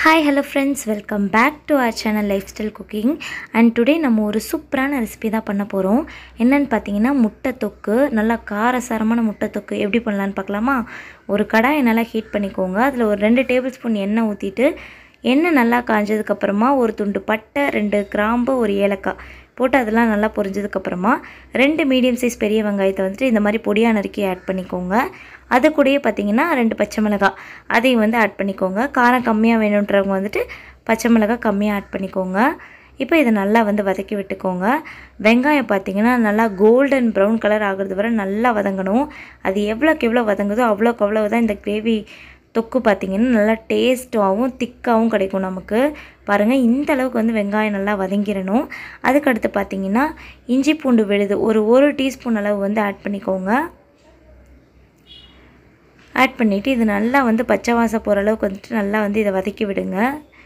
hi hello friends welcome back to our channel lifestyle cooking and today நம்ம ஒரு சூப்பரான recipe தான் பண்ண போகிறோம் என்னன்னு பார்த்தீங்கன்னா முட்டை தொக்கு நல்லா காரசாரமான முட்டை தொக்கு எப்படி பண்ணலான்னு பார்க்கலாமா ஒரு கடாயை நல்லா ஹீட் பண்ணிக்கோங்க அதில் ஒரு ரெண்டு டேபிள் ஸ்பூன் எண்ணெய் ஊற்றிட்டு எண்ணெய் நல்லா காஞ்சதுக்கப்புறமா ஒரு துண்டு பட்டை ரெண்டு கிராம்பு ஒரு ஏலக்காய் போட்டு அதெல்லாம் நல்லா பொரிஞ்சதுக்கப்புறமா ரெண்டு மீடியம் சைஸ் பெரிய வெங்காயத்தை வந்துட்டு இந்த மாதிரி பொடியாக நறுக்கி ஆட் பண்ணிக்கோங்க அது கூடயே பார்த்தீங்கன்னா ரெண்டு பச்சை மிளகாய் அதையும் வந்து ஆட் பண்ணிக்கோங்க காரம் கம்மியாக வேணுன்றவங்க வந்துட்டு பச்சை மிளகாய் கம்மியாக ஆட் பண்ணிக்கோங்க இப்போ இதை நல்லா வந்து வதக்கி விட்டுக்கோங்க வெங்காயம் பார்த்தீங்கன்னா நல்லா கோல்டன் ப்ரௌன் கலர் ஆகுறது வரை நல்லா வதங்கணும் அது எவ்வளோக்கு எவ்வளோ வதங்குதோ அவ்வளோக்கு அவ்வளோ தான் இந்த கிரேவி தொக்கு பார்த்திங்கன்னா நல்லா டேஸ்ட்டாகவும் திக்காகவும் கிடைக்கும் நமக்கு பாருங்கள் இந்த அளவுக்கு வந்து வெங்காயம் நல்லா வதங்கிடணும் அதுக்கடுத்து பார்த்திங்கன்னா இஞ்சி பூண்டு விழுது ஒரு ஒரு டீஸ்பூன் அளவு வந்து ஆட் பண்ணிக்கோங்க ஆட் பண்ணிவிட்டு இது நல்லா வந்து பச்சை வாசம் போகிற அளவுக்கு வந்துட்டு நல்லா வந்து இதை வதக்கி விடுங்க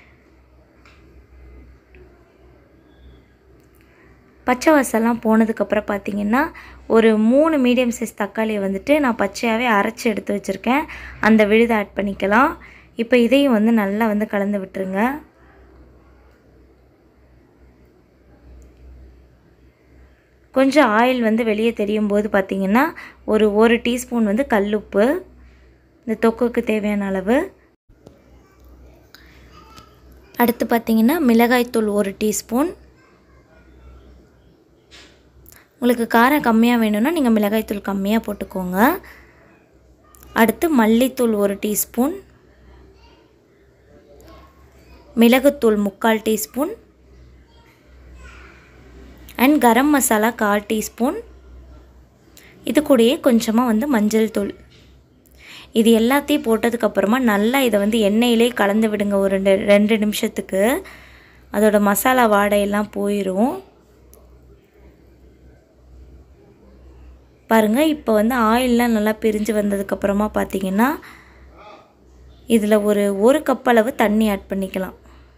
பச்சை வாசம்லாம் போனதுக்கப்புறம் பார்த்திங்கன்னா ஒரு மூணு மீடியம் சைஸ் தக்காளியை வந்துட்டு நான் பச்சையாகவே அரைச்சி எடுத்து வச்சுருக்கேன் அந்த விழுதை ஆட் பண்ணிக்கலாம் இப்போ இதையும் வந்து நல்லா வந்து கலந்து விட்டுருங்க கொஞ்சம் ஆயில் வந்து வெளியே தெரியும் போது பார்த்திங்கன்னா ஒரு ஒரு டீஸ்பூன் வந்து கல்லுப்பு இந்த தொக்குக்கு தேவையான அளவு அடுத்து பார்த்திங்கன்னா மிளகாய்த்தூள் ஒரு டீஸ்பூன் உங்களுக்கு காரம் கம்மியாக வேணும்னா நீங்கள் மிளகாய்த்தூள் கம்மியாக போட்டுக்கோங்க அடுத்து மல்லித்தூள் ஒரு டீஸ்பூன் மிளகுத்தூள் முக்கால் டீஸ்பூன் அண்ட் கரம் மசாலா கால் டீஸ்பூன் இது கூடயே கொஞ்சமாக வந்து மஞ்சள் தூள் இது எல்லாத்தையும் போட்டதுக்கப்புறமா நல்லா இதை வந்து எண்ணெயிலே கலந்து விடுங்க ஒரு ரெண்டு ரெண்டு நிமிஷத்துக்கு அதோட மசாலா வாடையெல்லாம் போயிடும் பாருங்கள் இப்போ வந்து ஆயிலெலாம் நல்லா பிரிஞ்சு வந்ததுக்கப்புறமா பார்த்தீங்கன்னா இதில் ஒரு ஒரு கப் அளவு தண்ணி ஆட் பண்ணிக்கலாம்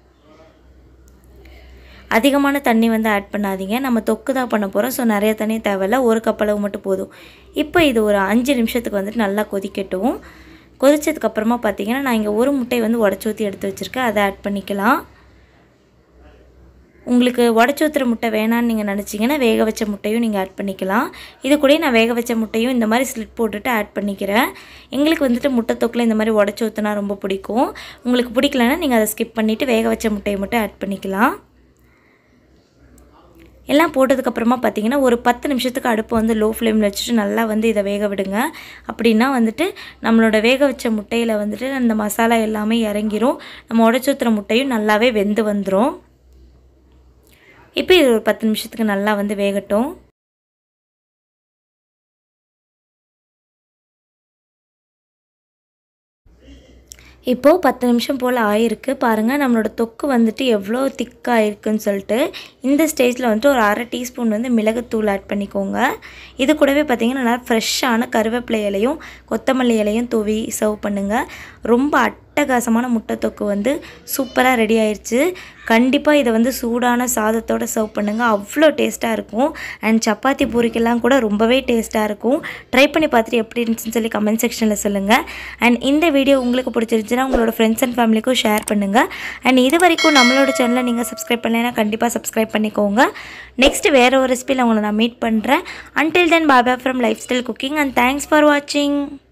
அதிகமான தண்ணி வந்து ஆட் பண்ணாதீங்க நம்ம தொக்கு தான் பண்ண போகிறோம் ஸோ நிறைய தண்ணி தேவையில்ல ஒரு கப் அளவு மட்டும் போதும் இப்போ இது ஒரு அஞ்சு நிமிஷத்துக்கு வந்துட்டு நல்லா கொதிக்கட்டும் கொதிச்சதுக்கப்புறமா பார்த்தீங்கன்னா நான் இங்கே ஒரு முட்டையை வந்து உடச்சி ஊற்றி எடுத்து வச்சுருக்கேன் அதை ஆட் பண்ணிக்கலாம் உங்களுக்கு உடச்சி ஊற்றுற முட்டை வேணான்னு நீங்கள் நினச்சிங்கன்னா வேக வச்ச முட்டையும் நீங்கள் ஆட் பண்ணிக்கலாம் இது கூட நான் வேக வச்ச முட்டையும் இந்த மாதிரி ஸ்லிட் போட்டுட்டு ஆட் பண்ணிக்கிறேன் எங்களுக்கு வந்துட்டு முட்டை தொக்கில் இந்த மாதிரி உடச்சி ஊற்றினா ரொம்ப பிடிக்கும் உங்களுக்கு பிடிக்கலன்னா நீங்கள் அதை ஸ்கிப் பண்ணிவிட்டு வேக வச்ச முட்டையை மட்டும் ஆட் பண்ணிக்கலாம் எல்லாம் போட்டதுக்கப்புறமா பார்த்தீங்கன்னா ஒரு பத்து நிமிஷத்துக்கு அடுப்பு வந்து லோ ஃப்ளேமில் வச்சுட்டு நல்லா வந்து இதை வேக விடுங்க அப்படின்னா வந்துட்டு நம்மளோட வேக வச்ச முட்டையில் வந்துட்டு அந்த மசாலா எல்லாமே இறங்கிரும் நம்ம உடச்சி ஊற்றுற முட்டையும் நல்லாவே வெந்து வந்துடும் இப்போ இது ஒரு பத்து நிமிஷத்துக்கு நல்லா வந்து வேகட்டும் இப்போது பத்து நிமிஷம் போல் ஆயிருக்கு பாருங்கள் நம்மளோட தொக்கு வந்துட்டு எவ்வளோ திக்காக இருக்குன்னு சொல்லிட்டு இந்த ஸ்டேஜில் வந்துட்டு ஒரு அரை டீஸ்பூன் வந்து மிளகுத்தூள் ஆட் பண்ணிக்கோங்க இது கூடவே பார்த்திங்கன்னா நல்லா ஃப்ரெஷ்ஷான கருவேப்பிலை இலையும் கொத்தமல்லி இலையும் தூவி சர்வ் பண்ணுங்கள் ரொம்ப அட்டகாசமான முட்டை தொக்கு வந்து சூப்பராக ரெடி ஆயிடுச்சு கண்டிப்பாக இதை வந்து சூடான சாதத்தோடு சர்வ் பண்ணுங்கள் அவ்வளோ டேஸ்ட்டாக இருக்கும் அண்ட் சப்பாத்தி பூரிக்கெல்லாம் கூட ரொம்பவே டேஸ்ட்டாக இருக்கும் ட்ரை பண்ணி பார்த்துட்டு எப்படி இருந்துச்சுன்னு சொல்லி கமெண்ட் செக்ஷனில் சொல்லுங்கள் அண்ட் இந்த வீடியோ உங்களுக்கு பிடிச்சிருந்துச்சுன்னா உங்களோட ஃப்ரெண்ட்ஸ் அண்ட் ஃபேமிலிக்கும் ஷேர் பண்ணுங்கள் அண்ட் இது வரைக்கும் நம்மளோட சேனலை நீங்கள் சப்ஸ்கிரைப் பண்ணலைன்னா கண்டிப்பாக சப்ஸ்கிரைப் பண்ணிக்கோங்க நெக்ஸ்ட் வேறு ஒரு ரெசிபியில் உங்களை நான் மீட் பண்ணுறேன் until then Baba from lifestyle cooking and thanks for வாட்சிங்